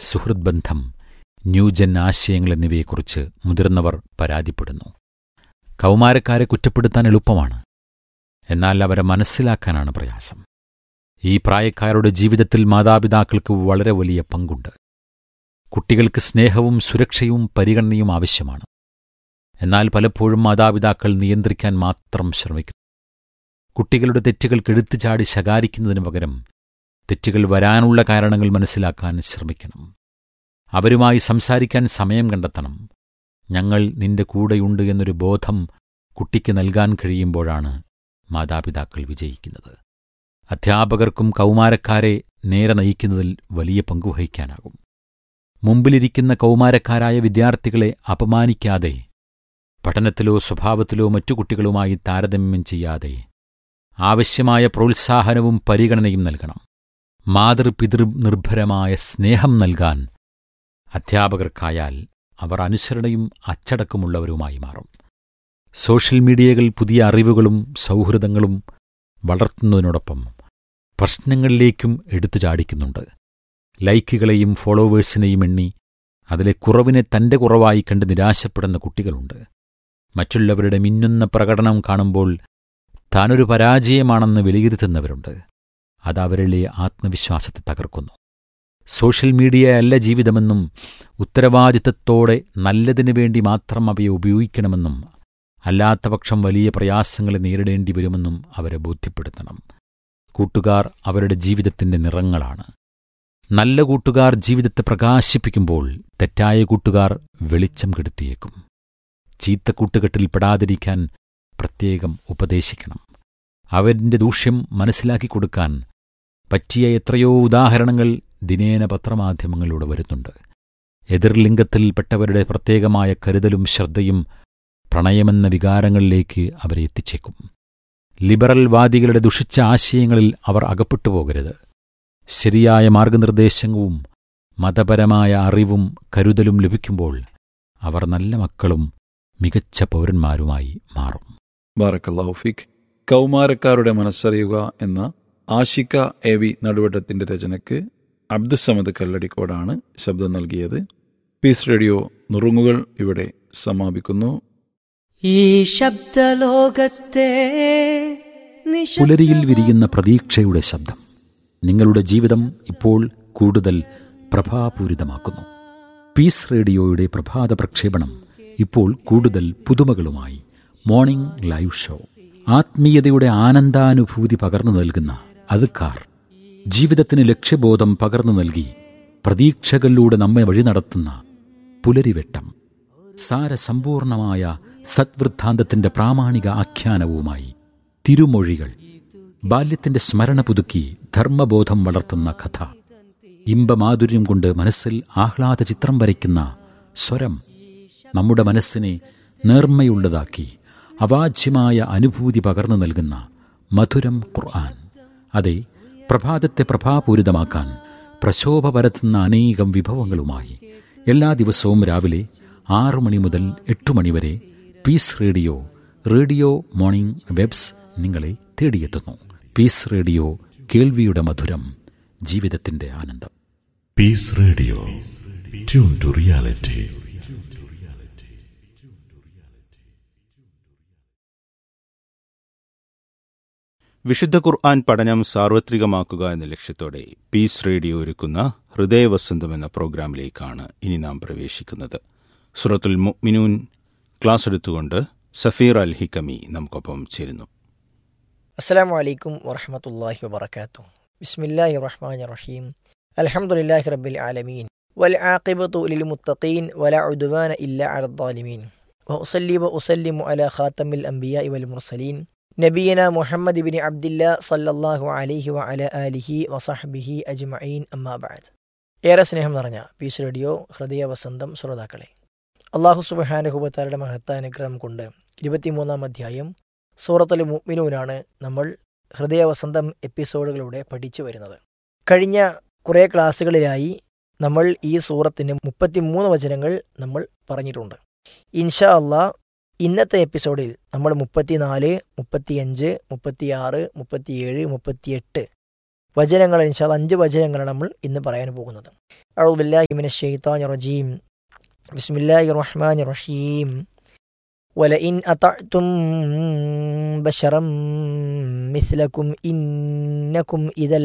സുഹൃത് ബന്ധം ന്യൂജൻ ആശയങ്ങൾ എന്നിവയെക്കുറിച്ച് മുതിർന്നവർ പരാതിപ്പെടുന്നു കൗമാരക്കാരെ കുറ്റപ്പെടുത്താൻ എളുപ്പമാണ് എന്നാൽ അവരെ മനസ്സിലാക്കാനാണ് പ്രയാസം ഈ പ്രായക്കാരുടെ ജീവിതത്തിൽ മാതാപിതാക്കൾക്ക് വളരെ വലിയ പങ്കുണ്ട് കുട്ടികൾക്ക് സ്നേഹവും സുരക്ഷയും പരിഗണനയും ആവശ്യമാണ് എന്നാൽ പലപ്പോഴും മാതാപിതാക്കൾ നിയന്ത്രിക്കാൻ മാത്രം ശ്രമിക്കുന്നു കുട്ടികളുടെ തെറ്റുകൾക്ക് എടുത്തുചാടി ശകാരിക്കുന്നതിനു പകരം തെറ്റുകൾ വരാനുള്ള കാരണങ്ങൾ മനസ്സിലാക്കാൻ ശ്രമിക്കണം അവരുമായി സംസാരിക്കാൻ സമയം കണ്ടെത്തണം ഞങ്ങൾ നിന്റെ കൂടെയുണ്ട് എന്നൊരു ബോധം കുട്ടിക്ക് നൽകാൻ കഴിയുമ്പോഴാണ് മാതാപിതാക്കൾ വിജയിക്കുന്നത് അധ്യാപകർക്കും കൗമാരക്കാരെ നേരെ നയിക്കുന്നതിൽ വലിയ പങ്കുവഹിക്കാനാകും മുമ്പിലിരിക്കുന്ന കൗമാരക്കാരായ വിദ്യാർത്ഥികളെ അപമാനിക്കാതെ പഠനത്തിലോ സ്വഭാവത്തിലോ മറ്റു കുട്ടികളുമായി താരതമ്യം ചെയ്യാതെ ആവശ്യമായ പ്രോത്സാഹനവും പരിഗണനയും നൽകണം മാതൃപിതൃ നിർഭരമായ സ്നേഹം നൽകാൻ അധ്യാപകർക്കായാൽ അവർ അനുസരണയും അച്ചടക്കമുള്ളവരുമായി മാറും സോഷ്യൽ മീഡിയകൾ പുതിയ അറിവുകളും സൗഹൃദങ്ങളും വളർത്തുന്നതിനോടൊപ്പം പ്രശ്നങ്ങളിലേക്കും എടുത്തു ചാടിക്കുന്നുണ്ട് ലൈക്കുകളെയും ഫോളോവേഴ്സിനെയും എണ്ണി അതിലെ കുറവിനെ തന്റെ കുറവായി കണ്ട് നിരാശപ്പെടുന്ന കുട്ടികളുണ്ട് മറ്റുള്ളവരുടെ മിന്നുന്ന പ്രകടനം കാണുമ്പോൾ താനൊരു പരാജയമാണെന്ന് വിലയിരുത്തുന്നവരുണ്ട് അത് അവരിലെ ആത്മവിശ്വാസത്തെ തകർക്കുന്നു സോഷ്യൽ മീഡിയ അല്ല ജീവിതമെന്നും ഉത്തരവാദിത്തത്തോടെ നല്ലതിനു വേണ്ടി മാത്രം അവയെ ഉപയോഗിക്കണമെന്നും അല്ലാത്തപക്ഷം വലിയ പ്രയാസങ്ങളെ നേരിടേണ്ടി വരുമെന്നും അവരെ ബോധ്യപ്പെടുത്തണം കൂട്ടുകാർ അവരുടെ ജീവിതത്തിന്റെ നിറങ്ങളാണ് നല്ല കൂട്ടുകാർ ജീവിതത്തെ പ്രകാശിപ്പിക്കുമ്പോൾ തെറ്റായ കൂട്ടുകാർ വെളിച്ചം കെടുത്തിയേക്കും ചീത്ത കൂട്ടുകെട്ടിൽ പെടാതിരിക്കാൻ പ്രത്യേകം ഉപദേശിക്കണം അവരിന്റെ ദൂഷ്യം മനസ്സിലാക്കി കൊടുക്കാൻ പറ്റിയ എത്രയോ ഉദാഹരണങ്ങൾ ദിനേന പത്രമാധ്യമങ്ങളിലൂടെ വരുന്നുണ്ട് എതിർലിംഗത്തിൽപ്പെട്ടവരുടെ പ്രത്യേകമായ കരുതലും ശ്രദ്ധയും പ്രണയമെന്ന വികാരങ്ങളിലേക്ക് അവരെ എത്തിച്ചേക്കും ലിബറൽ വാദികളുടെ ദുഷിച്ച ആശയങ്ങളിൽ അവർ അകപ്പെട്ടു പോകരുത് ശരിയായ മാർഗനിർദ്ദേശവും മതപരമായ അറിവും കരുതലും ലഭിക്കുമ്പോൾ അവർ നല്ല മക്കളും മികച്ച പൗരന്മാരുമായി മാറും ബാറക്കല്ലാഹുഫിക് കൗമാരക്കാരുടെ മനസ്സറിയുക എന്ന ആഷിക എ വി നടുവട്ടത്തിന്റെ രചനയ്ക്ക് അബ്ദുസമദ് കല്ലടിക്കോടാണ് ശബ്ദം നൽകിയത് പീസ് റേഡിയോ നുറുങ്ങുകൾ ഇവിടെ സമാപിക്കുന്നു ഈ ശബ്ദലോകത്തെ നിശബ്ദ- പുലരിയിൽ വിരിയുന്ന പ്രതീക്ഷയുടെ ശബ്ദം നിങ്ങളുടെ ജീവിതം ഇപ്പോൾ കൂടുതൽ പ്രഭാപൂരിതമാക്കുന്നു പീസ് റേഡിയോയുടെ പ്രഭാത പ്രക്ഷേപണം ഇപ്പോൾ കൂടുതൽ പുതുമകളുമായി മോർണിംഗ് ലൈവ് ഷോ ആത്മീയതയുടെ ആനന്ദാനുഭൂതി പകർന്നു നൽകുന്ന അതുക്കാർ ജീവിതത്തിന് ലക്ഷ്യബോധം പകർന്നു നൽകി പ്രതീക്ഷകളിലൂടെ നമ്മെ വഴി നടത്തുന്ന പുലരിവെട്ടം സാരസമ്പൂർണമായ സദ്വൃദ്ധാന്തത്തിന്റെ പ്രാമാണിക ആഖ്യാനവുമായി തിരുമൊഴികൾ ബാല്യത്തിന്റെ സ്മരണ പുതുക്കി ധർമ്മബോധം വളർത്തുന്ന കഥ ഇമ്പമാധുര്യം കൊണ്ട് മനസ്സിൽ ആഹ്ലാദ ചിത്രം വരയ്ക്കുന്ന സ്വരം നമ്മുടെ മനസ്സിനെ നേർമ്മയുള്ളതാക്കി അവാച്യമായ അനുഭൂതി പകർന്നു നൽകുന്ന മധുരം ഖുർആൻ അതെ പ്രഭാതത്തെ പ്രഭാപൂരിതമാക്കാൻ പ്രശോഭ പരത്തുന്ന അനേകം വിഭവങ്ങളുമായി എല്ലാ ദിവസവും രാവിലെ ആറു മണി മുതൽ എട്ടു മണി വരെ peace radio radio morning waves നിങ്ങളെ തേടിയെത്തുന്നു പീസ് റേഡിയോ കേൾവിയുടെ മധുരം ജീവിതത്തിന്റെ ആനന്ദം Peace Radio. Tune to reality. വിശുദ്ധ ഖുർആൻ പഠനം സാർവത്രികമാക്കുക എന്ന ലക്ഷ്യത്തോടെ പീസ് റേഡിയോ ഒരുക്കുന്ന ഹൃദയവസന്തം എന്ന പ്രോഗ്രാമിലേക്കാണ് ഇനി നാം പ്രവേശിക്കുന്നത് സുറത്തുൽ മുഅ്മിനൂൻ ക്ലാസ് എടുത്തുകൊണ്ട് സഫീർ അൽ ഹിക്കമി നമുക്കൊപ്പം ചേരുന്നു അസ്സാം വലൈക്കും വറഹമത്തല്ലാഹി വബർക്കാത്തു ബിസ്മില്ലാഹി റഹ്മാൻ റഹീം അൽഹംദുലില്ലാഹി റബ്ബിൽ ആലമീൻ വൽ ആഖിബത്തു ലിൽ മുത്തഖീൻ വല ഉദ്വാന ഇല്ല അലൽ ളാലിമീൻ വഉസല്ലി വഉസല്ലിമു അലാ ഖാതമിൽ അംബിയാഇ വൽ മുർസലീൻ നബിയന മുഹമ്മദ് ബിൻ അബ്ദില്ല സല്ലല്ലാഹു അലൈഹി വഅല ആലിഹി വസഹ്ബിഹി അജ്മഈൻ അമ്മാ ബഅദ് ഏറെ സ്നേഹം നിറഞ്ഞ പീസ് റേഡിയോ ഹൃദയ വസന്തം ശ്രോതാക്കളെ അള്ളാഹു സുബ്ഹാനഹു മഹത്തായ അനുഗ്രഹം കൊണ്ട് ഇരുപത്തിമൂന്നാം അധ്യായം സൂറത്തുൽ മുഅ്മിനൂനാണ് നമ്മൾ ഹൃദയവസന്തം എപ്പിസോഡുകളിലൂടെ പഠിച്ചു വരുന്നത് കഴിഞ്ഞ കുറേ ക്ലാസ്സുകളിലായി നമ്മൾ ഈ സൂറത്തിന് മുപ്പത്തിമൂന്ന് വചനങ്ങൾ നമ്മൾ പറഞ്ഞിട്ടുണ്ട് ഇൻഷാ അള്ളാ ഇന്നത്തെ എപ്പിസോഡിൽ നമ്മൾ മുപ്പത്തിനാല് മുപ്പത്തിയഞ്ച് മുപ്പത്തിയാറ് മുപ്പത്തിയേഴ് മുപ്പത്തിയെട്ട് വചനങ്ങൾ ഇൻഷാല് അഞ്ച് വചനങ്ങളാണ് നമ്മൾ ഇന്ന് പറയാൻ പോകുന്നത് അഴുബില്ലാഹിമിന ഷെയ്ത്താൻ റജീം ബിസ്മില്ലാഹി റഹ്മാൻ റഹീം ولئن أطعتم بشرا مثلكم إنكم إذا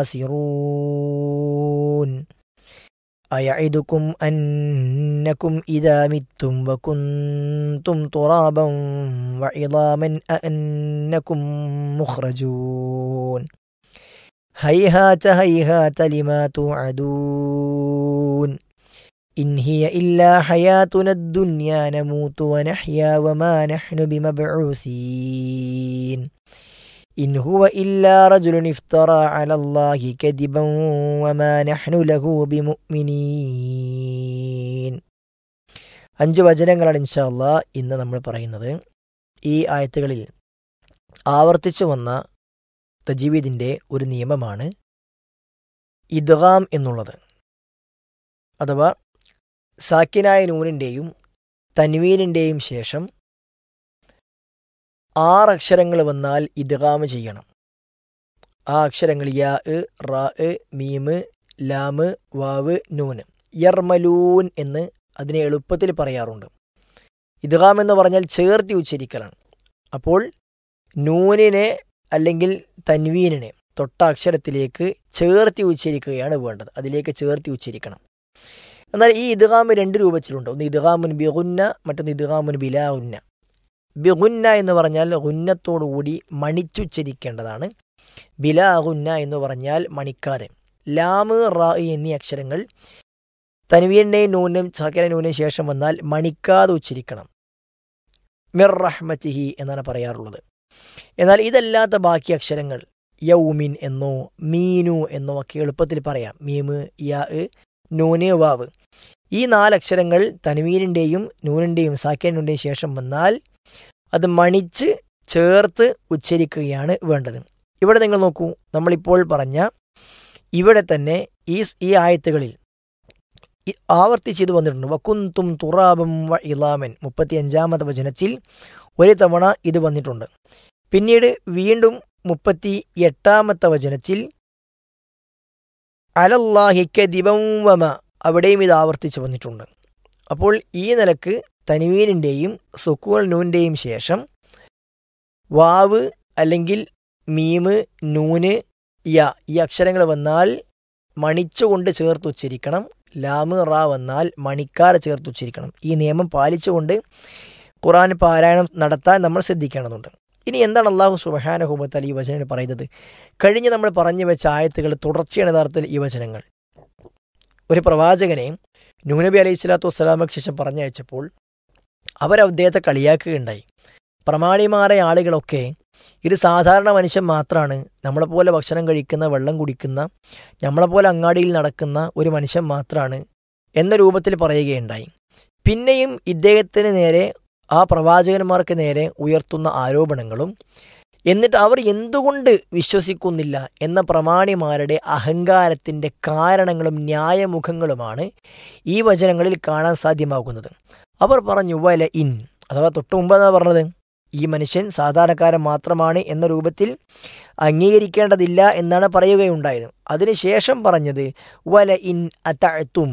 لخاسرون أيعدكم أنكم إذا متم وكنتم ترابا وعظاما أنكم مخرجون هيهات هيهات لما توعدون إن هي إلا حياتنا الدنيا نموت ونحيا وما نحن بمبعوثين إن هو إلا رجل افترى على الله كذبا وما نحن له بمؤمنين അഞ്ച് വചനങ്ങളാണ് ഇൻഷാല്ല ഇന്ന് നമ്മൾ പറയുന്നത് ഈ ആയത്തുകളിൽ ആവർത്തിച്ചു വന്ന തജീവിദിൻ്റെ ഒരു നിയമമാണ് ഇദ്ഗാം എന്നുള്ളത് അഥവാ സാക്കിനായ നൂനിൻ്റെയും തൻവീനിൻ്റെയും ശേഷം ആറ് അക്ഷരങ്ങൾ വന്നാൽ ഇദ്ഗാം ചെയ്യണം ആ അക്ഷരങ്ങൾ യാ റാ മീമ് ലാമ് വാവ് നൂന് യർമലൂൻ എന്ന് അതിനെ എളുപ്പത്തിൽ പറയാറുണ്ട് ഇദ്ഗാം എന്ന് പറഞ്ഞാൽ ചേർത്തി ഉച്ചരിക്കലാണ് അപ്പോൾ നൂനിനെ അല്ലെങ്കിൽ തൻവീനിനെ തൊട്ട അക്ഷരത്തിലേക്ക് ചേർത്തി ഉച്ചരിക്കുകയാണ് വേണ്ടത് അതിലേക്ക് ചേർത്തി ഉച്ചരിക്കണം എന്നാൽ ഈ ഇദ്ഗാമ് രണ്ട് രൂപത്തിലുണ്ട് ഒന്ന് ഇദ്ഗാമുൻ ബിഗുന്ന മറ്റൊന്ന് ഇദ്ഗാമുൻ ബിലാ ഉന്ന ബിഗുന്ന എന്ന് പറഞ്ഞാൽ ഉന്നത്തോടുകൂടി മണിച്ചുച്ചരിക്കേണ്ടതാണ് ബിലാ ഗുന്ന എന്ന് പറഞ്ഞാൽ മണിക്കാരൻ ലാമ് റാ എന്നീ അക്ഷരങ്ങൾ തനുവീനെയും നൂനും സക്കര നൂനും ശേഷം വന്നാൽ മണിക്കാതെ ഉച്ചരിക്കണം മിർ റഹ്മത്തിഹി എന്നാണ് പറയാറുള്ളത് എന്നാൽ ഇതല്ലാത്ത ബാക്കി അക്ഷരങ്ങൾ യൗമിൻ എന്നോ മീനു എന്നോ ഒക്കെ എളുപ്പത്തിൽ പറയാം മീമ് യാ നൂന് വാവ് ഈ നാലക്ഷരങ്ങൾ തനുവീനിൻ്റെയും നൂനിൻ്റെയും സാക്കേനുൻ്റെയും ശേഷം വന്നാൽ അത് മണിച്ച് ചേർത്ത് ഉച്ചരിക്കുകയാണ് വേണ്ടത് ഇവിടെ നിങ്ങൾ നോക്കൂ നമ്മളിപ്പോൾ പറഞ്ഞ ഇവിടെ തന്നെ ഈ ഈ ആയത്തുകളിൽ ആവർത്തിച്ച് ഇത് വന്നിട്ടുണ്ട് വക്കുന്തും തുറാബും വ ഇലാമൻ മുപ്പത്തി അഞ്ചാമത്തെ വചനത്തിൽ ഒരു തവണ ഇത് വന്നിട്ടുണ്ട് പിന്നീട് വീണ്ടും മുപ്പത്തി എട്ടാമത്തെ വചനത്തിൽ അലല്ലാഹിക്ക ദിവം വമ അവിടെയും ഇത് ആവർത്തിച്ച് വന്നിട്ടുണ്ട് അപ്പോൾ ഈ നിലക്ക് തനുവീനിൻ്റെയും സുക്കൂൽ നൂൻ്റെയും ശേഷം വാവ് അല്ലെങ്കിൽ മീമ് നൂന് യ ഈ അക്ഷരങ്ങൾ വന്നാൽ മണിച്ചുകൊണ്ട് ചേർത്ത് ഉച്ചരിക്കണം ലാമ് റാ വന്നാൽ മണിക്കാര ചേർത്ത് ഉച്ചരിക്കണം ഈ നിയമം പാലിച്ചുകൊണ്ട് ഖുറാൻ പാരായണം നടത്താൻ നമ്മൾ ശ്രദ്ധിക്കേണ്ടതുണ്ട് ഇനി എന്താണ് അള്ളാഹു സുബഹാനഹുബത്താൽ ഈ വചനങ്ങൾ പറയുന്നത് കഴിഞ്ഞ് നമ്മൾ പറഞ്ഞു വെച്ച ആയത്തുകൾ തുടർച്ചയാണ് യഥാർത്ഥത്തിൽ ഈ വചനങ്ങൾ ഒരു പ്രവാചകനെ നൂനബി അലൈഹി സ്വലാത്തു വസ്സലാമക്ക് ശേഷം പറഞ്ഞയച്ചപ്പോൾ അവർ അദ്ദേഹത്തെ കളിയാക്കുകയുണ്ടായി പ്രമാണിമാരായ ആളുകളൊക്കെ ഇത് സാധാരണ മനുഷ്യൻ മാത്രമാണ് നമ്മളെപ്പോലെ ഭക്ഷണം കഴിക്കുന്ന വെള്ളം കുടിക്കുന്ന നമ്മളെപ്പോലെ അങ്ങാടിയിൽ നടക്കുന്ന ഒരു മനുഷ്യൻ മാത്രമാണ് എന്ന രൂപത്തിൽ പറയുകയുണ്ടായി പിന്നെയും ഇദ്ദേഹത്തിന് നേരെ ആ പ്രവാചകന്മാർക്ക് നേരെ ഉയർത്തുന്ന ആരോപണങ്ങളും എന്നിട്ട് അവർ എന്തുകൊണ്ട് വിശ്വസിക്കുന്നില്ല എന്ന പ്രമാണിമാരുടെ അഹങ്കാരത്തിൻ്റെ കാരണങ്ങളും ന്യായമുഖങ്ങളുമാണ് ഈ വചനങ്ങളിൽ കാണാൻ സാധ്യമാകുന്നത് അവർ പറഞ്ഞു വല ഇൻ അഥവാ തൊട്ട് മുമ്പെന്നാണ് പറഞ്ഞത് ഈ മനുഷ്യൻ സാധാരണക്കാരൻ മാത്രമാണ് എന്ന രൂപത്തിൽ അംഗീകരിക്കേണ്ടതില്ല എന്നാണ് പറയുകയുണ്ടായത് അതിനുശേഷം പറഞ്ഞത് വല ഇൻ അത്തഴത്തും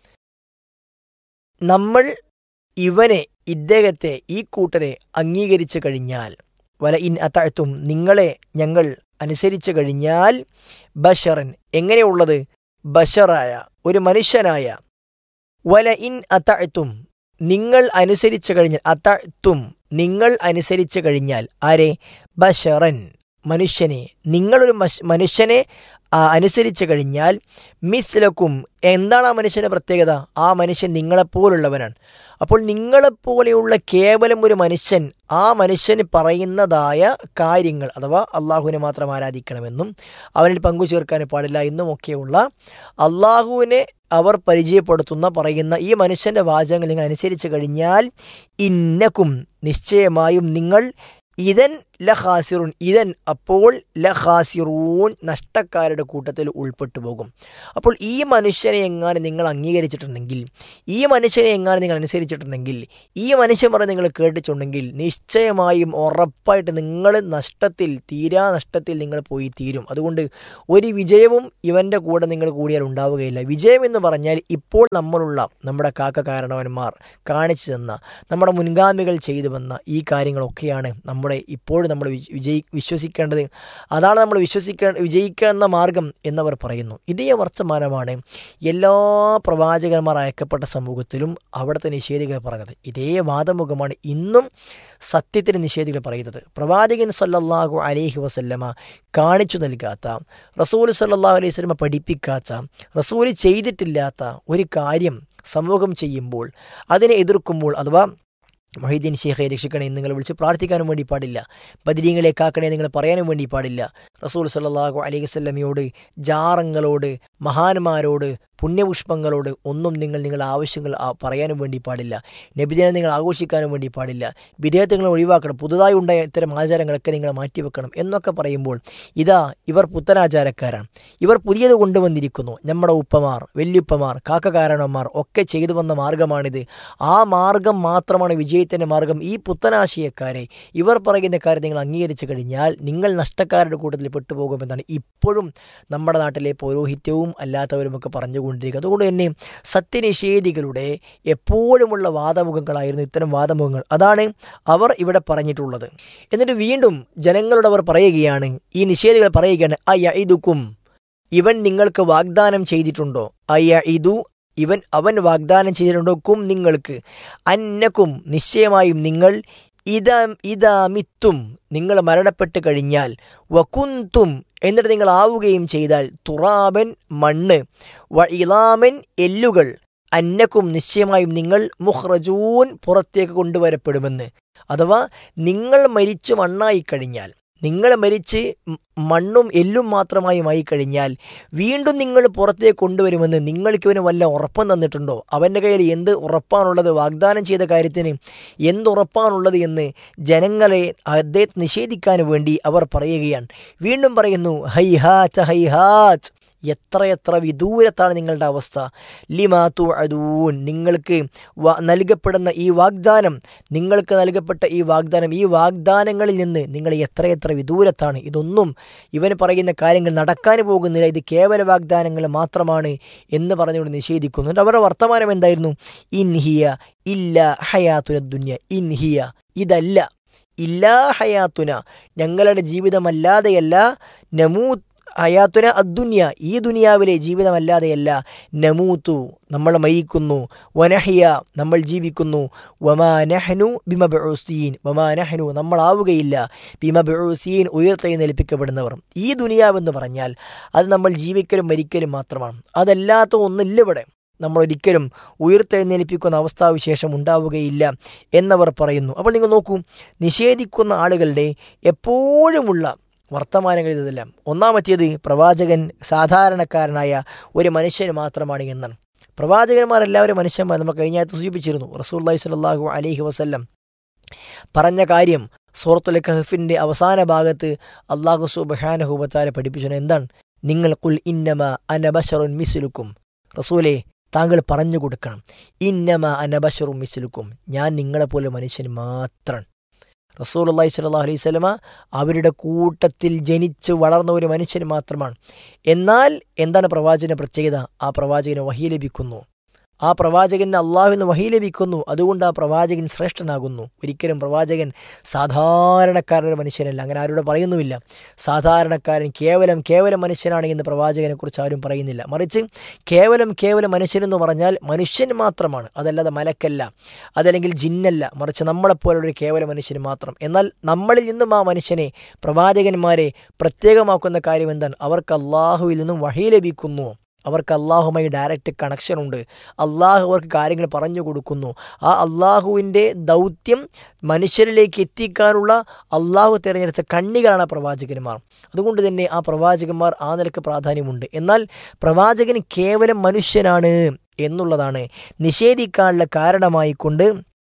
നമ്മൾ ഇവനെ ഇദ്ദേഹത്തെ ഈ കൂട്ടരെ അംഗീകരിച്ചു കഴിഞ്ഞാൽ വല ഇൻ അത്തഴത്തും നിങ്ങളെ ഞങ്ങൾ അനുസരിച്ചു കഴിഞ്ഞാൽ ബഷറൻ എങ്ങനെയുള്ളത് ബഷറായ ഒരു മനുഷ്യനായ വല ഇൻ അത്തഴത്തും നിങ്ങൾ അനുസരിച്ചു കഴിഞ്ഞാൽ അത്തഴത്തും നിങ്ങൾ അനുസരിച്ചു കഴിഞ്ഞാൽ ആരെ ബഷറൻ മനുഷ്യനെ നിങ്ങളൊരു മനുഷ്യനെ അനുസരിച്ചു കഴിഞ്ഞാൽ മിസ്ലക്കും എന്താണ് ആ മനുഷ്യന്റെ പ്രത്യേകത ആ മനുഷ്യൻ നിങ്ങളെപ്പോലുള്ളവനാണ് അപ്പോൾ നിങ്ങളെപ്പോലെയുള്ള കേവലം ഒരു മനുഷ്യൻ ആ മനുഷ്യന് പറയുന്നതായ കാര്യങ്ങൾ അഥവാ അള്ളാഹുവിനെ മാത്രം ആരാധിക്കണമെന്നും അവനിൽ പങ്കു ചേർക്കാൻ പാടില്ല എന്നുമൊക്കെയുള്ള അള്ളാഹുവിനെ അവർ പരിചയപ്പെടുത്തുന്ന പറയുന്ന ഈ മനുഷ്യന്റെ വാചകങ്ങൾ നിങ്ങൾ അനുസരിച്ച് കഴിഞ്ഞാൽ ഇന്നക്കും നിശ്ചയമായും നിങ്ങൾ ഇതൻ ല ഖാസിറുൻ ഇതൻ അപ്പോൾ ല ഖാസിറൂൻ നഷ്ടക്കാരുടെ കൂട്ടത്തിൽ ഉൾപ്പെട്ടു പോകും അപ്പോൾ ഈ മനുഷ്യനെ എങ്ങാനും നിങ്ങൾ അംഗീകരിച്ചിട്ടുണ്ടെങ്കിൽ ഈ മനുഷ്യനെ എങ്ങാനും നിങ്ങൾ അനുസരിച്ചിട്ടുണ്ടെങ്കിൽ ഈ മനുഷ്യൻ പറഞ്ഞ് നിങ്ങൾ കേട്ടിട്ടുണ്ടെങ്കിൽ നിശ്ചയമായും ഉറപ്പായിട്ട് നിങ്ങൾ നഷ്ടത്തിൽ തീരാ നഷ്ടത്തിൽ നിങ്ങൾ പോയി തീരും അതുകൊണ്ട് ഒരു വിജയവും ഇവൻ്റെ കൂടെ നിങ്ങൾ കൂടിയാൽ ഉണ്ടാവുകയില്ല വിജയം എന്ന് പറഞ്ഞാൽ ഇപ്പോൾ നമ്മളുള്ള നമ്മുടെ കാക്ക കാരണവന്മാർ കാണിച്ചു തന്ന നമ്മുടെ മുൻഗാമികൾ ചെയ്തു വന്ന ഈ കാര്യങ്ങളൊക്കെയാണ് നമ്മുടെ ഇപ്പോഴും നമ്മൾ വിജ- വിജയി വിശ്വസിക്കേണ്ടത് അതാണ് നമ്മൾ വിശ്വസിക്ക വിജയിക്കുന്ന മാർഗം എന്നവർ പറയുന്നു ഇതേ വർത്തമാനമാണ് എല്ലാ പ്രവാചകന്മാർ അയക്കപ്പെട്ട സമൂഹത്തിലും അവിടുത്തെ നിഷേധികൾ പറഞ്ഞത് ഇതേ വാദമുഖമാണ് ഇന്നും സത്യത്തിന് നിഷേധികൾ പറയുന്നത് പ്രവാചകൻ സല്ലല്ലാഹു അലൈഹി വസല്ലമ കാണിച്ചു നൽകാത്ത റസൂൽ സല്ലല്ലാഹു അലൈഹി വസല്ലമ പഠിപ്പിക്കാത്ത റസൂൽ ചെയ്തിട്ടില്ലാത്ത ഒരു കാര്യം സമൂഹം ചെയ്യുമ്പോൾ അതിനെ എതിർക്കുമ്പോൾ അഥവാ മൊഹീദ്ദീൻ ഷേഖെ രക്ഷിക്കണേ എന്ന് നിങ്ങൾ വിളിച്ച് പ്രാർത്ഥിക്കാനും വേണ്ടി പാടില്ല ബദിരീങ്ങളെ കാക്കണേ നിങ്ങൾ പറയാനും വേണ്ടി പാടില്ല റസൂൽ സല്ലല്ലാഹു അലൈഹി വസല്ലമയോട് ജാറങ്ങളോട് മഹാന്മാരോട് പുണ്യപുഷ്പങ്ങളോട് ഒന്നും നിങ്ങൾ നിങ്ങളുടെ ആവശ്യങ്ങൾ ആ- പറയാനും വേണ്ടി പാടില്ല നബിദിനം നിങ്ങൾ ആഘോഷിക്കാനും വേണ്ടി പാടില്ല വിദേഹത്തുകൾ ഒഴിവാക്കണം പുതുതായി ഉണ്ടായ ഇത്തരം ആചാരങ്ങളൊക്കെ നിങ്ങൾ മാറ്റിവെക്കണം എന്നൊക്കെ പറയുമ്പോൾ ഇതാ ഇവർ പുത്തനാചാരക്കാരാണ് ഇവർ പുതിയത് കൊണ്ടുവന്നിരിക്കുന്നു നമ്മുടെ ഉപ്പമാർ വല്യുപ്പമാർ കാക്കകാരണന്മാർ ഒക്കെ ചെയ്തു വന്ന മാർഗമാണിത് ആ മാർഗം മാത്രമാണ് വിജയത്തിൻ്റെ മാർഗം ഈ പുത്തനാശയക്കാരെ ഇവർ പറയുന്ന കാര്യം നിങ്ങൾ അംഗീകരിച്ചു കഴിഞ്ഞാൽ നിങ്ങൾ നഷ്ടക്കാരുടെ കൂട്ടത്തിൽ പെട്ടുപോകുമെന്നാണ് ഇപ്പോഴും നമ്മുടെ നാട്ടിലെ പൗരോഹിത്യവും അല്ലാത്തവരുമൊക്കെ പറഞ്ഞുകൊണ്ടിരിക്കുക അതുകൊണ്ട് തന്നെ സത്യനിഷേധികളുടെ എപ്പോഴുമുള്ള വാദമുഖങ്ങളായിരുന്നു ഇത്തരം വാദമുഖങ്ങൾ അതാണ് അവർ ഇവിടെ പറഞ്ഞിട്ടുള്ളത് എന്നിട്ട് വീണ്ടും ജനങ്ങളോട് അവർ പറയുകയാണ് ഈ നിഷേധികൾ പറയുകയാണ് അയ്യ ഇതുക്കും ഇവൻ നിങ്ങൾക്ക് വാഗ്ദാനം ചെയ്തിട്ടുണ്ടോ അയ്യ ഇതു ഇവൻ അവൻ വാഗ്ദാനം ചെയ്തിട്ടുണ്ടോ കും നിങ്ങൾക്ക് അന്നക്കും നിശ്ചയമായും നിങ്ങൾ ഇതാ ഇതാമിത്തും നിങ്ങൾ മരണപ്പെട്ട് കഴിഞ്ഞാൽ വകുന്തും എന്നിട്ട് നിങ്ങൾ ആവുകയും ചെയ്താൽ തുറാബൻ മണ്ണ് വ ഇളാമൻ എല്ലുകൾ അന്നക്കും നിശ്ചയമായും നിങ്ങൾ മുഹ്റജൂൻ പുറത്തേക്ക് കൊണ്ടുവരപ്പെടുമെന്ന് അഥവാ നിങ്ങൾ മരിച്ചു മണ്ണായി കഴിഞ്ഞാൽ നിങ്ങൾ മരിച്ച് മ- മണ്ണും എല്ലും മാത്രമായുമായി കഴിഞ്ഞാൽ വീണ്ടും നിങ്ങൾ പുറത്തേക്ക് കൊണ്ടുവരുമെന്ന് നിങ്ങൾക്ക് ഇവന് വല്ല ഉറപ്പം തന്നിട്ടുണ്ടോ അവൻ്റെ കയ്യിൽ എന്ത് ഉറപ്പാണുള്ളത് വാഗ്ദാനം ചെയ്ത കാര്യത്തിന് എന്ത് ഉറപ്പാണുള്ളത് എന്ന് ജനങ്ങളെ അദ്ദേഹത്തെ നിഷേധിക്കാൻ വേണ്ടി അവർ പറയുകയാണ് വീണ്ടും പറയുന്നു ഹൈഹാച്ച് ഹൈഹാച്ച് എത്രയെത്ര വിദൂരത്താണ് നിങ്ങളുടെ അവസ്ഥ ലിമാതു അദൂൻ നിങ്ങൾക്ക് വ- നൽകപ്പെടുന്ന ഈ വാഗ്ദാനം നിങ്ങൾക്ക് നൽകപ്പെട്ട ഈ വാഗ്ദാനം ഈ വാഗ്ദാനങ്ങളിൽ നിന്ന് നിങ്ങൾ എത്രയെത്ര വിദൂരത്താണ് ഇതൊന്നും ഇവന് പറയുന്ന കാര്യങ്ങൾ നടക്കാൻ പോകുന്നില്ല ഇത് കേവല വാഗ്ദാനങ്ങൾ മാത്രമാണ് എന്ന് പറഞ്ഞുകൊണ്ട് നിഷേധിക്കുന്നു എന്നിട്ട് അവരുടെ വർത്തമാനം എന്തായിരുന്നു ഇൻഹിയ ഇല്ല ഹയാത്തുന ദുന്യ ഇൻഹിയ ഇതല്ല ഇല്ലാ ഹയാത്തുന ഞങ്ങളുടെ ജീവിതമല്ലാതെയല്ല നമൂ ഹയാത്തുന അദ്ദുന്യ ഈ ദുനിയാവിലെ ജീവിതമല്ലാതെയല്ല നമൂത്തു നമ്മൾ മരിക്കുന്നു വനഹിയ നമ്മൾ ജീവിക്കുന്നു വമാ നഹ്നു ബിമബുസീൻ വമാ നഹ്നു നമ്മളാവുകയില്ല ബിമബുസീൻ ഉയർത്തെഴുന്നേൽപ്പിക്കപ്പെടുന്നവർ ഈ ദുനിയാവെന്ന് പറഞ്ഞാൽ അത് നമ്മൾ ജീവിക്കലും മരിക്കലും മാത്രമാണ് അതല്ലാത്ത ഒന്നില്ല ഇവിടെ നമ്മൾ ഒരിക്കലും ഉയർത്തെഴുന്നേൽപ്പിക്കുന്ന അവസ്ഥാവിശേഷം ഉണ്ടാവുകയില്ല എന്നവർ പറയുന്നു അപ്പോൾ നിങ്ങൾ നോക്കൂ നിഷേധിക്കുന്ന ആളുകളുടെ എപ്പോഴുമുള്ള വർത്തമാനങ്ങൾ ഇതെല്ലാം ഒന്നാമത്തേത് പ്രവാചകൻ സാധാരണക്കാരനായ ഒരു മനുഷ്യന് മാത്രമാണ് എന്നാണ് പ്രവാചകന്മാരെല്ലാവരും മനുഷ്യന്മാർ നമ്മൾ കഴിഞ്ഞ ആഴ്ച സൂചിപ്പിച്ചിരുന്നു റസൂല്ലാഹി സ്വല്ലല്ലാഹു അലൈഹി വസല്ലം പറഞ്ഞ കാര്യം സൂറത്തുൽ കഹഫിൻ്റെ അവസാന ഭാഗത്ത് അള്ളാഹു സുബഹാനഹുബത്താലെ പഠിപ്പിച്ചു എന്താണ് നിങ്ങൾ കുൽ ഇന്നമ അനബഷറുൻ മിസ്ലുക്കും റസൂലെ താങ്കൾ പറഞ്ഞു കൊടുക്കണം ഇന്നമ അനബഷറും മിസ്ലുക്കും ഞാൻ നിങ്ങളെപ്പോലെ മനുഷ്യൻ മാത്രം റസൂൽ അള്ളഹി സ്വല്ലാ അലൈഹി സ്വലമ അവരുടെ കൂട്ടത്തിൽ ജനിച്ച് വളർന്ന ഒരു മനുഷ്യൻ മാത്രമാണ് എന്നാൽ എന്താണ് പ്രവാചകന്റെ പ്രത്യേകത ആ പ്രവാചകന് വഹി ലഭിക്കുന്നു ആ പ്രവാചകന് അള്ളാഹുവിന് വഹി ലഭിക്കുന്നു അതുകൊണ്ട് ആ പ്രവാചകൻ ശ്രേഷ്ഠനാകുന്നു ഒരിക്കലും പ്രവാചകൻ സാധാരണക്കാരനൊരു മനുഷ്യനല്ല അങ്ങനെ ആരോട് പറയുന്നുമില്ല സാധാരണക്കാരൻ കേവലം കേവലം മനുഷ്യനാണ് എന്ന് പ്രവാചകനെ കുറിച്ച് ആരും പറയുന്നില്ല മറിച്ച് കേവലം കേവലം മനുഷ്യനെന്ന് പറഞ്ഞാൽ മനുഷ്യൻ മാത്രമാണ് അതല്ലാതെ മലക്കല്ല അതല്ലെങ്കിൽ ജിന്നല്ല മറിച്ച് നമ്മളെപ്പോലുള്ളൊരു കേവല മനുഷ്യന് മാത്രം എന്നാൽ നമ്മളിൽ നിന്നും ആ മനുഷ്യനെ പ്രവാചകന്മാരെ പ്രത്യേകമാക്കുന്ന കാര്യം എന്താണ് അവർക്ക് അള്ളാഹുവിൽ നിന്നും വഴി ലഭിക്കുന്നു അവർക്ക് അള്ളാഹുമായി ഡയറക്റ്റ് കണക്ഷൻ ഉണ്ട് അള്ളാഹു അവർക്ക് കാര്യങ്ങൾ പറഞ്ഞു കൊടുക്കുന്നു ആ അള്ളാഹുവിൻ്റെ ദൗത്യം മനുഷ്യരിലേക്ക് എത്തിക്കാനുള്ള അള്ളാഹു തിരഞ്ഞെടുത്ത കണ്ണികളാണ് ആ പ്രവാചകന്മാർ അതുകൊണ്ട് തന്നെ ആ പ്രവാചകന്മാർ ആ നിലക്ക് പ്രാധാന്യമുണ്ട് എന്നാൽ പ്രവാചകൻ കേവലം മനുഷ്യനാണ് എന്നുള്ളതാണ് നിഷേധിക്കാനുള്ള കാരണമായിക്കൊണ്ട്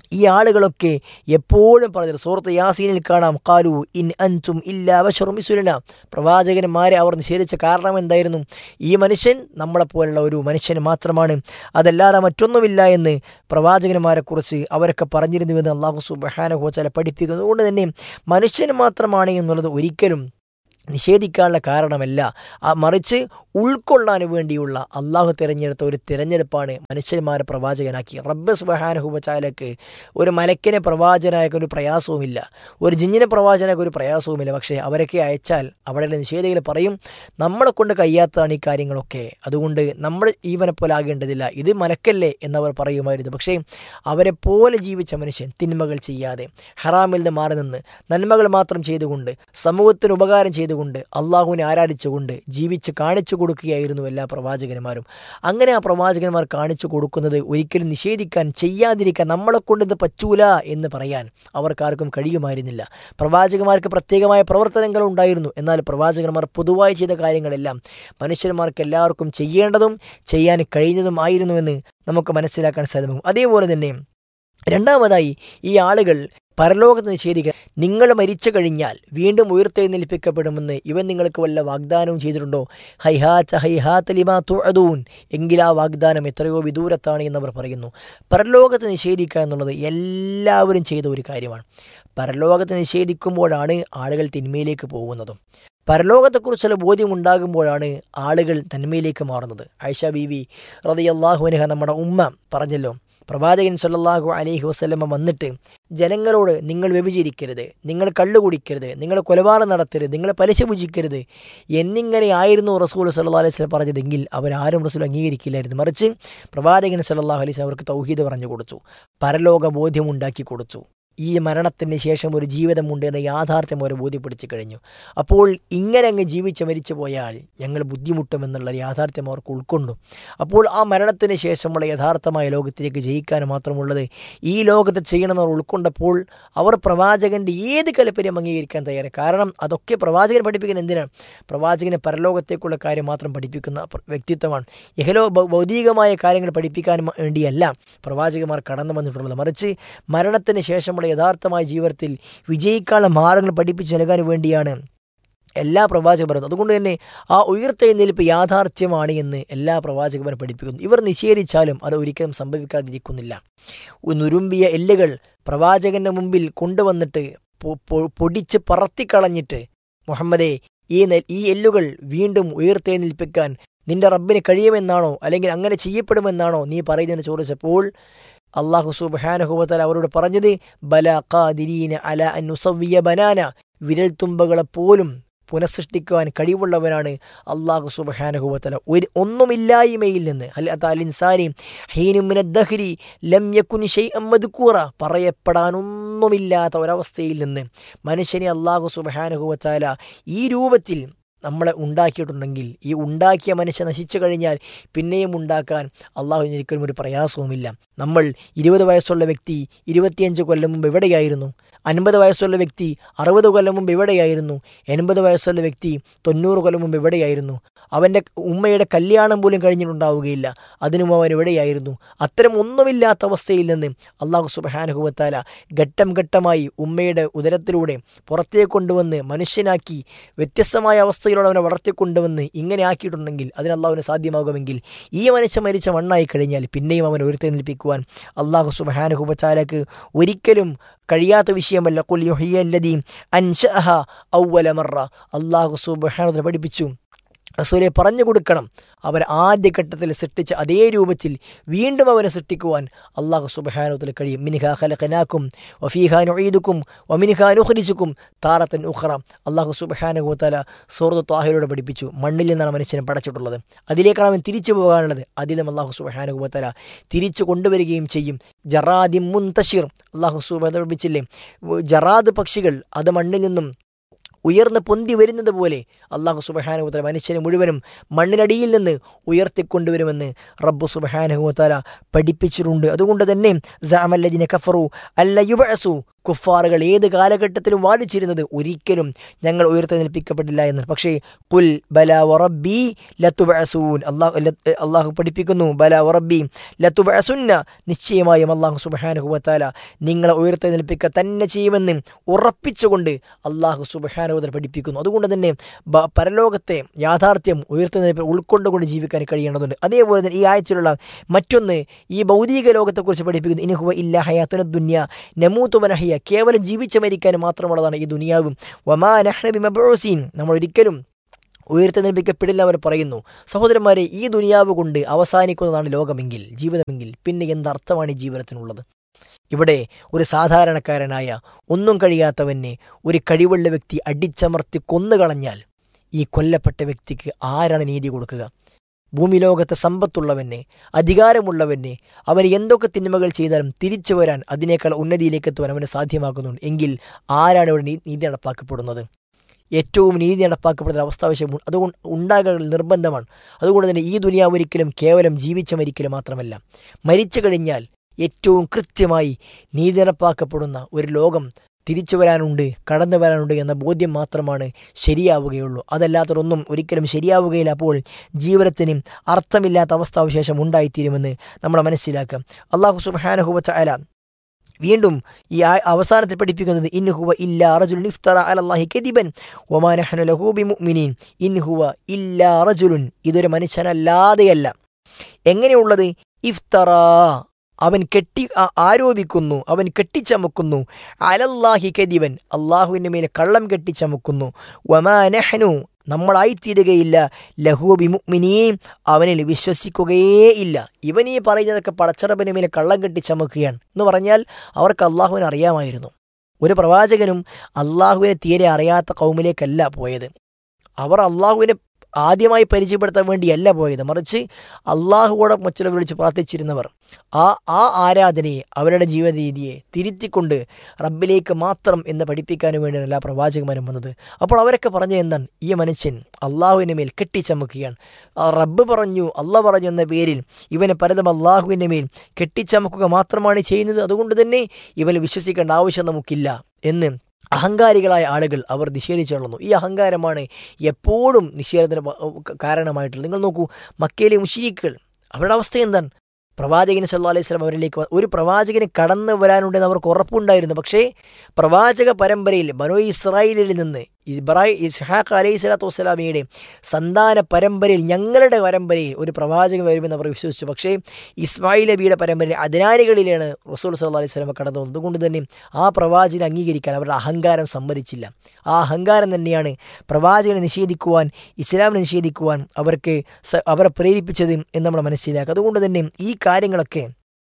ഈ ആളുകളൊക്കെ എപ്പോഴും പറഞ്ഞത് സുഹൃത്ത് യാസീനിൽ കാണാം കാലു ഇൻ അൻതും ഇല്ല ബഷറുമിസുലന പ്രവാചകന്മാരെ അവർ നിഷേധിച്ച കാരണം എന്തായിരുന്നു ഈ മനുഷ്യൻ നമ്മളെപ്പോലുള്ള ഒരു മനുഷ്യൻ മാത്രമാണ് അതല്ലാതെ മറ്റൊന്നുമില്ല എന്ന് പ്രവാചകന്മാരെക്കുറിച്ച് അവരൊക്കെ പറഞ്ഞിരുന്നുവെന്ന് അള്ളാഹു സുബഹാനഹോച്ചാല പഠിപ്പിക്കുന്നത് അതുകൊണ്ട് തന്നെ മനുഷ്യൻ മാത്രമാണ് എന്നുള്ളത് ഒരിക്കലും നിഷേധിക്കാനുള്ള കാരണമല്ല ആ മറിച്ച് ഉൾക്കൊള്ളാൻ വേണ്ടിയുള്ള അള്ളാഹു തിരഞ്ഞെടുത്ത ഒരു തിരഞ്ഞെടുപ്പാണ് മനുഷ്യന്മാരെ പ്രവാചകനാക്കി റബ്ബ് സുബഹാനഹുബച്ചാലക്ക് ഒരു മലക്കിനെ പ്രവാചകനായ ഒരു പ്രയാസവുമില്ല ഒരു ജിഞ്ഞിനെ പ്രവാചകനായ ഒരു പ്രയാസവുമില്ല പക്ഷേ അവരൊക്കെ അയച്ചാൽ അവിടെ നിഷേധികൾ പറയും നമ്മളെ കൊണ്ട് കഴിയാത്തതാണ് ഈ കാര്യങ്ങളൊക്കെ അതുകൊണ്ട് നമ്മൾ ഈവനെ പോലെ ആകേണ്ടതില്ല ഇത് മലക്കല്ലേ എന്നവർ പറയുമായിരുന്നു പക്ഷേ അവരെ പോലെ ജീവിച്ച മനുഷ്യൻ തിന്മകൾ ചെയ്യാതെ ഹറാമിൽ നിന്ന് മാറി നിന്ന് നന്മകൾ മാത്രം ചെയ്തുകൊണ്ട് സമൂഹത്തിന് ഉപകാരം ചെയ്തുകൊണ്ട് അള്ളാഹുവിനെ ആരാധിച്ചുകൊണ്ട് ജീവിച്ച് കാണിച്ചു കൊടുക്കുകയായിരുന്നു എല്ലാ പ്രവാചകന്മാരും അങ്ങനെ ആ പ്രവാചകന്മാർ കാണിച്ചു കൊടുക്കുന്നത് ഒരിക്കലും നിഷേധിക്കാൻ ചെയ്യാതിരിക്കാൻ നമ്മളെ കൊണ്ട് ഇത് പറ്റൂല എന്ന് പറയാൻ അവർക്കാർക്കും കഴിയുമായിരുന്നില്ല പ്രവാചകന്മാർക്ക് പ്രത്യേകമായ പ്രവർത്തനങ്ങൾ ഉണ്ടായിരുന്നു എന്നാൽ പ്രവാചകന്മാർ പൊതുവായി ചെയ്ത കാര്യങ്ങളെല്ലാം മനുഷ്യന്മാർക്ക് എല്ലാവർക്കും ചെയ്യേണ്ടതും ചെയ്യാൻ കഴിഞ്ഞതും ആയിരുന്നുവെന്ന് നമുക്ക് മനസ്സിലാക്കാൻ സാധ്യമാകും അതേപോലെ തന്നെ രണ്ടാമതായി ഈ ആളുകൾ പരലോകത്ത് നിഷേധിക്കുക നിങ്ങൾ മരിച്ചു കഴിഞ്ഞാൽ വീണ്ടും ഉയർത്തെഴുന്നേൽപ്പിക്കപ്പെടുമെന്ന് ഇവൻ നിങ്ങൾക്ക് വല്ല വാഗ്ദാനവും ചെയ്തിട്ടുണ്ടോ ഹൈഹാച്ച ഹൈഹാത്ത് ലിമാ തുഅദൂൻ എങ്കിൽ ആ വാഗ്ദാനം എത്രയോ വിദൂരത്താണ് എന്നവർ പറയുന്നു പരലോകത്ത് നിഷേധിക്കുക എന്നുള്ളത് എല്ലാവരും ചെയ്ത ഒരു കാര്യമാണ് പരലോകത്ത് നിഷേധിക്കുമ്പോഴാണ് ആളുകൾ തിന്മയിലേക്ക് പോകുന്നതും പരലോകത്തെക്കുറിച്ചുള്ള ബോധ്യമുണ്ടാകുമ്പോഴാണ് ആളുകൾ നന്മയിലേക്ക് മാറുന്നത് ആയിഷ ബീവി റതിയല്ലാഹുവിനഹ നമ്മുടെ ഉമ്മ പറഞ്ഞല്ലോ പ്രവാചകൻ സല്ലല്ലാഹു അലൈഹി വസല്ലമ വന്നിട്ട് ജനങ്ങളോട് നിങ്ങൾ വ്യഭിചരിക്കരുത് നിങ്ങൾ കള്ളു കുടിക്കരുത് നിങ്ങൾ കൊലപാതകം നടത്തരുത് നിങ്ങൾ പലിശ പൂജിക്കരുത് എന്നിങ്ങനെ ആയിരുന്നു റസൂൽ സല്ലാ അലൈഹി സ്വലം പറഞ്ഞതെങ്കിൽ അവരാരും റസൂൽ അംഗീകരിക്കില്ലായിരുന്നു മറിച്ച് പ്രവാചകൻ സല്ലല്ലാഹു അലൈഹി സ്വലം അവർക്ക് തൗഹീദ് പറഞ്ഞു കൊടുത്തു പരലോക ബോധ്യം ഉണ്ടാക്കി കൊടുത്തു ഈ മരണത്തിന് ശേഷം ഒരു ജീവിതമുണ്ട് എന്ന യാഥാർത്ഥ്യം അവരെ ബോധ്യപ്പെടുത്തി കഴിഞ്ഞു അപ്പോൾ ഇങ്ങനെ അങ്ങ് ജീവിച്ച് മരിച്ചു പോയാൽ ഞങ്ങൾ ബുദ്ധിമുട്ടുമെന്നുള്ള യാഥാർത്ഥ്യം അവർക്ക് ഉൾക്കൊണ്ടു അപ്പോൾ ആ മരണത്തിന് ശേഷമുള്ള യഥാർത്ഥമായ ലോകത്തിലേക്ക് ജയിക്കാൻ മാത്രമുള്ളത് ഈ ലോകത്ത് ചെയ്യണമെന്ന് ഉൾക്കൊണ്ടപ്പോൾ അവർ പ്രവാചകൻ്റെ ഏത് കലപ്പര്യം അംഗീകരിക്കാൻ തയ്യാറായി കാരണം അതൊക്കെ പ്രവാചകൻ പഠിപ്പിക്കുന്ന എന്തിനാണ് പ്രവാചകനെ പരലോകത്തേക്കുള്ള കാര്യം മാത്രം പഠിപ്പിക്കുന്ന വ്യക്തിത്വമാണ് ഇഹലോ ഭൗതികമായ കാര്യങ്ങൾ പഠിപ്പിക്കാൻ വേണ്ടിയല്ല പ്രവാചകന്മാർ കടന്നു വന്നിട്ടുള്ളത് മറിച്ച് മരണത്തിന് ശേഷമുള്ള യഥാർത്ഥമായ ജീവിതത്തിൽ വിജയിക്കാനുള്ള മാർഗങ്ങൾ പഠിപ്പിച്ചു നൽകാൻ വേണ്ടിയാണ് എല്ലാ പ്രവാചകരും പറയുന്നത് അതുകൊണ്ട് തന്നെ ആ ഉയർത്തെഴുന്നേൽപ്പ് യാഥാർത്ഥ്യമാണ് എന്ന് എല്ലാ പ്രവാചകന്മാരും പഠിപ്പിക്കുന്നു ഇവർ നിഷേധിച്ചാലും അത് ഒരിക്കലും സംഭവിക്കാതിരിക്കുന്നില്ല നുരുമ്പിയ എല്ലുകൾ പ്രവാചകന്റെ മുമ്പിൽ കൊണ്ടുവന്നിട്ട് പൊടിച്ച് പറത്തിക്കളഞ്ഞിട്ട് മുഹമ്മദേ ഈ ഈ എല്ലുകൾ വീണ്ടും ഉയർത്തെഴുന്നേൽപ്പിക്കാൻ നിന്റെ റബ്ബിന് കഴിയുമെന്നാണോ അല്ലെങ്കിൽ അങ്ങനെ ചെയ്യപ്പെടുമെന്നാണോ നീ പറയുന്നതെന്ന് ചോദിച്ചപ്പോൾ അള്ളാഹു സുബാനഹുബത്തല അവരോട് പറഞ്ഞത് ബല ഖാദിരീന അല അനുസവ്യ ബനാന വിരൽ തുമ്പകളെപ്പോലും പുനഃസൃഷ്ടിക്കുവാൻ കഴിവുള്ളവനാണ് അള്ളാഹു സുബഹാനഹുബത്തല ഒരു ഒന്നുമില്ലായ്മയിൽ നിന്ന് അലിൻസാരി ഹീനുമിനദ്ദഹരി ലം യക്കുൻ ഷെയ് മദ്കൂറ പറയപ്പെടാനൊന്നുമില്ലാത്ത ഒരവസ്ഥയിൽ നിന്ന് മനുഷ്യനെ അള്ളാഹു സുബഹാനഹുബത്താല ഈ രൂപത്തിൽ നമ്മളെ ഉണ്ടാക്കിയിട്ടുണ്ടെങ്കിൽ ഈ ഉണ്ടാക്കിയ മനുഷ്യൻ നശിച്ചു കഴിഞ്ഞാൽ പിന്നെയും ഉണ്ടാക്കാൻ അള്ളാഹുവിന് ഒരിക്കലും ഒരു പ്രയാസവുമില്ല നമ്മൾ ഇരുപത് വയസ്സുള്ള വ്യക്തി ഇരുപത്തിയഞ്ച് കൊല്ലം മുമ്പ് എവിടെയായിരുന്നു അൻപത് വയസ്സുള്ള വ്യക്തി അറുപത് കൊല്ലം മുമ്പ് എവിടെയായിരുന്നു എൺപത് വയസ്സുള്ള വ്യക്തി തൊണ്ണൂറ് കൊല്ലം മുമ്പ് എവിടെയായിരുന്നു അവൻ്റെ ഉമ്മയുടെ കല്യാണം പോലും കഴിഞ്ഞിട്ടുണ്ടാവുകയില്ല അതിനും അവൻ എവിടെയായിരുന്നു അത്തരം ഒന്നുമില്ലാത്ത അവസ്ഥയിൽ നിന്ന് അള്ളാഹു സുബഹാനുഭവത്താല ഘട്ടം ഘട്ടമായി ഉമ്മയുടെ ഉദരത്തിലൂടെ പുറത്തേക്ക് കൊണ്ടുവന്ന് മനുഷ്യനാക്കി വ്യത്യസ്തമായ അവസ്ഥയിലൂടെ അവനെ വളർത്തിക്കൊണ്ടുവന്ന് ഇങ്ങനെ ആക്കിയിട്ടുണ്ടെങ്കിൽ അതിന് അള്ളാഹുവിന് സാധ്യമാകുമെങ്കിൽ ഈ മനുഷ്യൻ മരിച്ച മണ്ണായി കഴിഞ്ഞാൽ പിന്നെയും അവനെ ഉയർത്തെന്നിൽപ്പിക്കുവാൻ അള്ളാഹു സുബഹാനുഹുബത്താലക്ക് ഒരിക്കലും കഴിയാത്ത വിഷയമല്ല കുൽ യുഹിയല്ലദീ അൻഷഅഹ ഔവല മറ അള്ളാഹു സുബ്ഹാനഹു പഠിപ്പിച്ചു റസൂലെ പറഞ്ഞു കൊടുക്കണം അവർ ആദ്യഘട്ടത്തിൽ സൃഷ്ടിച്ച അതേ രൂപത്തിൽ വീണ്ടും അവനെ സൃഷ്ടിക്കുവാൻ അള്ളാഹു സുബഹാനുത്തിൽ കഴിയും മിനിഹ ഖലഖനാക്കും വഫീഹ നുഈദുക്കും വമിനിഹ നുഖ്രിജുക്കും താറത്തൻ ഉഖറ അള്ളാഹു സുബഹാനുഹുത്തല സൂറത്ത് താഹിലൂടെ പഠിപ്പിച്ചു മണ്ണിൽ നിന്നാണ് മനുഷ്യനെ പടച്ചിട്ടുള്ളത് അതിലേക്കാണ് അവൻ തിരിച്ചു പോകാനുള്ളത് അതിലും അള്ളാഹു സുബഹാനുഹുത്തല തിരിച്ചു കൊണ്ടുവരികയും ചെയ്യും ജറാദി മുൻതഷിർ അള്ളാഹു സുബാന പഠിപ്പിച്ചില്ലേ ജറാദ് പക്ഷികൾ അത് മണ്ണിൽ നിന്നും ഉയർന്ന് പൊന്തി വരുന്നത് പോലെ അള്ളാഹു സുബഹാനുഹുത്തല മനുഷ്യനെ മുഴുവനും മണ്ണിനടിയിൽ നിന്ന് ഉയർത്തിക്കൊണ്ടുവരുമെന്ന് റബ്ബു സുബഹാനുഹുത്തല പഠിപ്പിച്ചിട്ടുണ്ട് അതുകൊണ്ട് തന്നെ ജാമല്ലദിനെ കഫറു അല്ല യുബഅസു കുഫാറുകൾ ഏത് കാലഘട്ടത്തിലും വാദിച്ചിരുന്നത് ഒരിക്കലും ഞങ്ങൾ ഉയർത്തെഴുന്നേൽപ്പിക്കപ്പെട്ടില്ല എന്ന് പക്ഷേ കുൽ ബല വറബി ലത്തുബഅസൂൻ അള്ളാഹു ലത്ത് അള്ളാഹു പഠിപ്പിക്കുന്നു ബല വറബി ലത്തുബഅസുന്ന നിശ്ചയമായും അള്ളാഹു സുബഹാനുഹുവത്താല നിങ്ങളെ ഉയർത്തെഴുന്നേൽപ്പിക്കുക തന്നെ ചെയ്യുമെന്ന് ഉറപ്പിച്ചുകൊണ്ട് അള്ളാഹു സുബഹാനുഹുവത്തല പഠിപ്പിക്കുന്നു അതുകൊണ്ട് തന്നെ ബ- പരലോകത്തെ യാഥാർത്ഥ്യം ഉയർത്തെഴുന്നേൽപ്പ് ഉൾക്കൊണ്ടുകൊണ്ട് ജീവിക്കാൻ കഴിയേണ്ടതുണ്ട് അതേപോലെ തന്നെ ഈ ആയത്തിലുള്ള മറ്റൊന്ന് ഈ ഭൗതിക ലോകത്തെക്കുറിച്ച് പഠിപ്പിക്കുന്നു ഇനിഹുവ ഇല്ല ഹയാത്തുന ദുന്യ നമൂത്തുവനഹയ കേവലം ജീവിച്ച് മരിക്കാൻ മാത്രമുള്ളതാണ് ഈ ദുനിയാവും വമാ നഹ്നബി മബൂസീൻ നമ്മൾ ഒരിക്കലും ഉയർത്തെഴുന്നേൽപ്പിക്കപ്പെടില്ല അവർ പറയുന്നു സഹോദരന്മാരെ ഈ ദുനിയാവ് കൊണ്ട് അവസാനിക്കുന്നതാണ് ലോകമെങ്കിൽ ജീവിതമെങ്കിൽ പിന്നെ എന്തർത്ഥമാണ് ഈ ജീവിതത്തിനുള്ളത് ഇവിടെ ഒരു സാധാരണക്കാരനായ ഒന്നും കഴിയാത്തവനെ ഒരു കഴിവുള്ള വ്യക്തി അടിച്ചമർത്തി കൊന്നുകളഞ്ഞാൽ ഈ കൊല്ലപ്പെട്ട വ്യക്തിക്ക് ആരാണ് നീതി കൊടുക്കുക ഭൂമി ലോകത്തെ സമ്പത്തുള്ളവനെ അധികാരമുള്ളവനെ അവന് എന്തൊക്കെ തിന്മകൾ ചെയ്താലും തിരിച്ചു വരാൻ അതിനേക്കാൾ ഉന്നതിയിലേക്ക് എത്തുവാൻ അവന് സാധ്യമാക്കുന്നുണ്ട് എങ്കിൽ ആരാണ് ഇവിടെ നീ- നീതി നടപ്പാക്കപ്പെടുന്നത് ഏറ്റവും നീതി നടപ്പാക്കപ്പെടുന്ന അവസ്ഥാവശ്യം അതുകൊണ്ട് ഉണ്ടാകൽ നിർബന്ധമാണ് അതുകൊണ്ട് തന്നെ ഈ ദുനിയാവ് ഒരിക്കലും കേവലം ജീവിച്ച മരിക്കലും മാത്രമല്ല മരിച്ചു കഴിഞ്ഞാൽ ഏറ്റവും കൃത്യമായി നീതി നടപ്പാക്കപ്പെടുന്ന ഒരു ലോകം തിരിച്ചു വരാനുണ്ട് കടന്നു വരാനുണ്ട് എന്ന ബോധ്യം മാത്രമാണ് ശരിയാവുകയുള്ളൂ അതല്ലാത്തതൊന്നും ഒരിക്കലും ശരിയാവുകയില്ല അപ്പോൾ ജീവിതത്തിന് അർത്ഥമില്ലാത്ത അവസ്ഥാവിശേഷം ഉണ്ടായിത്തീരുമെന്ന് നമ്മൾ മനസ്സിലാക്കാം അള്ളാഹു സുബാനഹുബച്ച അല വീണ്ടും ഈ ആ- അവസാനത്തിൽ പഠിപ്പിക്കുന്നത് ഇൻഹുവ ഇല്ലാ റജുലുൻ ഇഫ്തറ അലല്ലാഹി കദിബൻ വമാ നഹ്നു ലഹു ബിമുഅ്മിനീൻ ഇൻഹുവ ഇല്ലാ റജുലുൻ ഇതൊരു മനുഷ്യനല്ലാതെയല്ല എങ്ങനെയുള്ളത് ഇഫ്തറ അവൻ കെട്ടി ആ- ആരോപിക്കുന്നു അവൻ കെട്ടിച്ചമക്കുന്നു അലല്ലാഹി കദിബൻ അള്ളാഹുവിൻ്റെ മേലെ കള്ളം കെട്ടിച്ചമക്കുന്നു വമാ നഹ്നു നമ്മളായിത്തീരുകയില്ല ലഹു ബിമുഅ്മിനീൻ അവനിൽ വിശ്വസിക്കുകയേ ഇല്ല ഇവൻ ഈ പറയുന്നതൊക്കെ പടച്ചറബിന് മേലെ കള്ളം കെട്ടി ചമക്കുകയാണ് എന്ന് പറഞ്ഞാൽ അവർക്ക് അള്ളാഹുവിനെ അറിയാമായിരുന്നു ഒരു പ്രവാചകനും അള്ളാഹുവിനെ തീരെ അറിയാത്ത കൗമിലേക്കല്ല പോയത് അവർ അള്ളാഹുവിനെ ആദ്യമായി പരിചയപ്പെടുത്താൻ വേണ്ടിയല്ല പോയത് മറിച്ച് അള്ളാഹുവോടെ മറ്റുള്ളവർ വിളിച്ച് പ്രാർത്ഥിച്ചിരുന്നവർ ആ ആ ആരാധനയെ അവരുടെ ജീവിത രീതിയെ തിരുത്തിക്കൊണ്ട് റബ്ബിലേക്ക് മാത്രം എന്ന് പഠിപ്പിക്കാൻ വേണ്ടിയാണ് എല്ലാ പ്രവാചകന്മാരും വന്നത് അപ്പോൾ അവരൊക്കെ പറഞ്ഞ എന്താണ് ഈ മനുഷ്യൻ അള്ളാഹുവിൻ്റെ മേൽ കെട്ടിച്ചമക്കുകയാണ് ആ റബ്ബ് പറഞ്ഞു അള്ളാഹ് പറഞ്ഞു എന്ന പേരിൽ ഇവനെ പലതും അള്ളാഹുവിൻ്റെ മേൽ കെട്ടിച്ചമക്കുക മാത്രമാണ് ചെയ്യുന്നത് അതുകൊണ്ട് തന്നെ ഇവന് വിശ്വസിക്കേണ്ട ആവശ്യം നമുക്കില്ല എന്ന് അഹങ്കാരികളായ ആളുകൾ അവർ നിഷേധിച്ചു കളഞ്ഞു ഈ അഹങ്കാരമാണ് എപ്പോഴും നിഷേധത്തിന് പ- കാരണമായിട്ടുള്ളത് നിങ്ങൾ നോക്കൂ മക്കയിലെ മുഷീക്കുകൾ അവരുടെ അവസ്ഥ എന്താണ് പ്രവാചകൻ സല്ലാ അലൈഹി സ്വലം അവരിലേക്ക് വ- ഒരു പ്രവാചകന് കടന്നു വരാനുണ്ടെന്ന് അവർക്ക് ഉറപ്പുണ്ടായിരുന്നു പക്ഷേ പ്രവാചക പരമ്പരയിൽ ബനോ ഇസ്രായേലിൽ നിന്ന് ഇബ്രാഹിം ഇസ്ഹാഖ് അലൈഹി സ്വലാത്തു വസ്സലാമിയുടെ സന്താന പരമ്പരയിൽ ഞങ്ങളുടെ പരമ്പരയിൽ ഒരു പ്രവാചകൻ വരുമെന്ന് അവർ വിശ്വസിച്ചു പക്ഷേ ഇസ്മായിൽ നബിയുടെ പരമ്പരയിൽ അതിനാരികളിലാണ് റസൂൽ സല്ലാ അലൈഹി സ്വലമ കടന്നു വന്നത് അതുകൊണ്ട് തന്നെ ആ പ്രവാചകനെ അംഗീകരിക്കാൻ അവരുടെ അഹങ്കാരം സമ്മതിച്ചില്ല ആ അഹങ്കാരം തന്നെയാണ് പ്രവാചകനെ നിഷേധിക്കുവാൻ ഇസ്ലാമിനെ നിഷേധിക്കുവാൻ അവർക്ക് സ- അവരെ പ്രേരിപ്പിച്ചത് എന്ന് നമ്മൾ മനസ്സിലാക്കുക അതുകൊണ്ട് തന്നെ ഈ കാര്യങ്ങളൊക്കെ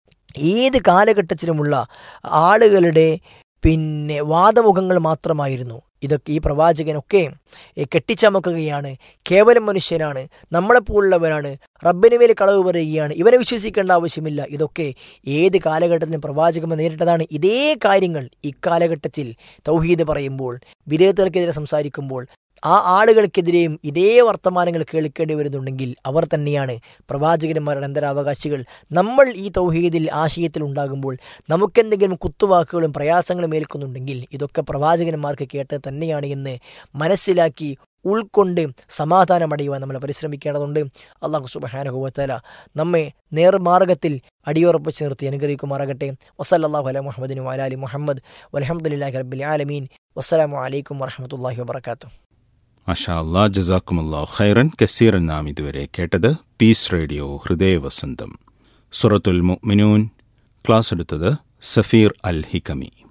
ഏത് കാലഘട്ടത്തിലുമുള്ള ആളുകളുടെ പിന്നെ വാദമുഖങ്ങൾ മാത്രമായിരുന്നു ഇതൊക്കെ ഈ പ്രവാചകനൊക്കെ ഏ, കെട്ടിച്ചമക്കുകയാണ് കേവലം മനുഷ്യനാണ് നമ്മളെപ്പോലുള്ളവരാണ് റബ്ബിന് മേൽ കളവ് പറയുകയാണ് ഇവനെ വിശ്വസിക്കേണ്ട ആവശ്യമില്ല ഇതൊക്കെ ഏത് കാലഘട്ടത്തിലും പ്രവാചകന്മാർ നേരിട്ടതാണ് ഇതേ കാര്യങ്ങൾ ഇക്കാലഘട്ടത്തിൽ തൗഹീദ് പറയുമ്പോൾ വിധേയത്തുകൾക്കെതിരെ സംസാരിക്കുമ്പോൾ ആ ആളുകൾക്കെതിരെയും ഇതേ വർത്തമാനങ്ങൾ കേൾക്കേണ്ടി വരുന്നുണ്ടെങ്കിൽ അവർ തന്നെയാണ് പ്രവാചകന്മാരുടെ അന്തരാവകാശികൾ നമ്മൾ ഈ തൗഹീദിൽ ആശയത്തിൽ ഉണ്ടാകുമ്പോൾ നമുക്കെന്തെങ്കിലും കുത്തുവാക്കുകളും പ്രയാസങ്ങളും ഏൽക്കുന്നുണ്ടെങ്കിൽ ഇതൊക്കെ പ്രവാചകന്മാർക്ക് കേട്ട് തന്നെയാണ് എന്ന് മനസ്സിലാക്കി ഉൾക്കൊണ്ട് സമാധാനമടയുവാൻ നമ്മൾ പരിശ്രമിക്കേണ്ടതുണ്ട് അള്ളാഹു സുബഹാനഹുവത്തല നമ്മെ നേർമാർഗത്തിൽ അടിയുറപ്പിച്ച് നിർത്തി അനുഗ്രഹിക്കുമാറാകട്ടെ വസല്ലാഹു അല മുഹമ്മദിന് വാലാലി മുഹമ്മദ് വലഹമുല്ലാഹി റബ്ബിൽ ആലമീൻ വസ്സലാമു അലൈക്കും വറഹമത്തല്ലാഹി വബർക്കാത്തു മഷാ അല്ലാ ജസാക്കുമുല്ലാ ഖൈറൻ കസീറൻ നാം ഇതുവരെ കേട്ടത് പീസ് റേഡിയോ ഹൃദയവസന്തം സുറത്തുൽ മുഅ്മിനൂൻ ക്ലാസ് എടുത്തത് സഫീർ അൽ ഹിക്കമി